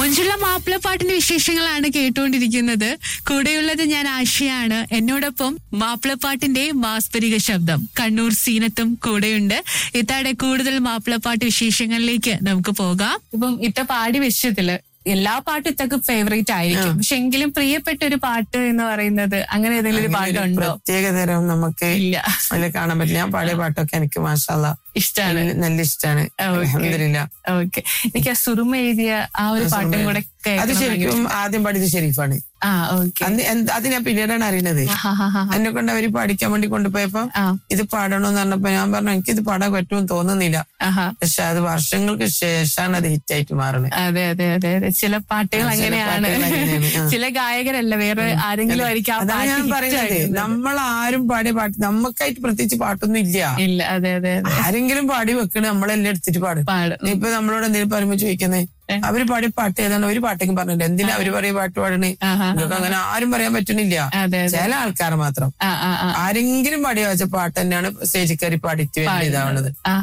മഞ്ജുള മാപ്പിളപ്പാട്ടിന്റെ വിശേഷങ്ങളാണ് കേട്ടുകൊണ്ടിരിക്കുന്നത് കൂടെയുള്ളത് ഞാൻ ആശയാണ് എന്നോടൊപ്പം മാപ്പിളപ്പാട്ടിന്റെ മാസ്പരിക ശബ്ദം കണ്ണൂർ സീനത്തും കൂടെയുണ്ട് ഇത്താടെ കൂടുതൽ മാപ്പിളപ്പാട്ട് വിശേഷങ്ങളിലേക്ക് നമുക്ക് പോകാം ഇപ്പം ഇത്ത പാടി വെച്ചതില് എല്ലാ പാട്ടും ഇത്തക്ക് ഫേവറേറ്റ് ആയിരിക്കും പക്ഷെ എങ്കിലും പ്രിയപ്പെട്ട ഒരു പാട്ട് എന്ന് പറയുന്നത് അങ്ങനെ ഏതെങ്കിലും ഒരു അങ്ങനെ ഒരു പാട്ടുണ്ടോ പ്രത്യേക തരം നമുക്ക് ഇല്ല അതിൽ കാണാൻ പറ്റില്ല ഞാൻ പാടിയ പാട്ടൊക്കെ എനിക്ക് മാഷാല്ല ഇഷ്ടാണ് നല്ല ഇഷ്ടമാണ് Okay. അലഹമില്ല ഓക്കെ എനിക്ക് ആ സുറുമ എഴുതിയ ആ ഒരു പാട്ടും കൂടെ അത് കേൾക്കണം ശരിക്കും ആദ്യം പാടിയത് ഷെരീഫാണ് ആ ഓക്കെ അന്ന് എന്ത് അത് ഞാൻ പിന്നീടാണ് അറിയണത് എന്നെ കൊണ്ട് അവര് പഠിക്കാൻ വേണ്ടി കൊണ്ടുപോയപ്പോ ആ ഇത് പാടണമെന്ന് പറഞ്ഞപ്പോ ഞാൻ പറഞ്ഞു എനിക്ക് ഇത് പാടാൻ പറ്റുമെന്ന് തോന്നുന്നില്ല ആഹാ പക്ഷെ അത് വർഷങ്ങൾക്ക് ശേഷമാണ് അത് ഹിറ്റായിട്ട് മാറുന്നത് അതെ അതെ അതെ അതെ ചില പാട്ടുകൾ ആ, ചില അങ്ങനെയാണ് പാട്ടുകൾ അങ്ങനെയാണ്. ആ. ചില ഗായകരല്ല വേറെ ആരെങ്കിലും ആയിരിക്കും ആ അതാണ് പാട്ട് ഞാൻ hit പറയുന്നത് ആക്കുന്നത്. നമ്മൾ ആരും പാടിയ പാട്ട് നമുക്കായിട്ട് പ്രത്യേകിച്ച് പാട്ടൊന്നും ഇല്ല ഇല്ല അതെ അതെ അതെ ആരെങ്കിലും പാടി വെക്കണ നമ്മളെല്ലാം എടുത്തിട്ട് പാടും പാടും ഇപ്പൊ നമ്മളോട് എന്തെങ്കിലും പറയുമ്പോ ചോദിക്കുന്നേ ഏ. അവര് പാടിയ പാട്ട് ഏതാണ് ഒരു പാട്ടേക്കും പറഞ്ഞില്ല എന്തിനാ അവര് പറയ പാട്ട് പാടണേ ആഹാ. നിങ്ങൾക്ക് അങ്ങനെ ആരും പറയാൻ പറ്റുന്നില്ല അതെ അതെ ചില ആൾക്കാർ മാത്രം ആ ആ ആ ആരെങ്കിലും പാടിയ വെച്ച പാട്ട് തന്നെയാണ് സ്റ്റേജിൽ കയറി പാടിച്ച് പാടുന്നത്. ഇതാവുന്നത് ആ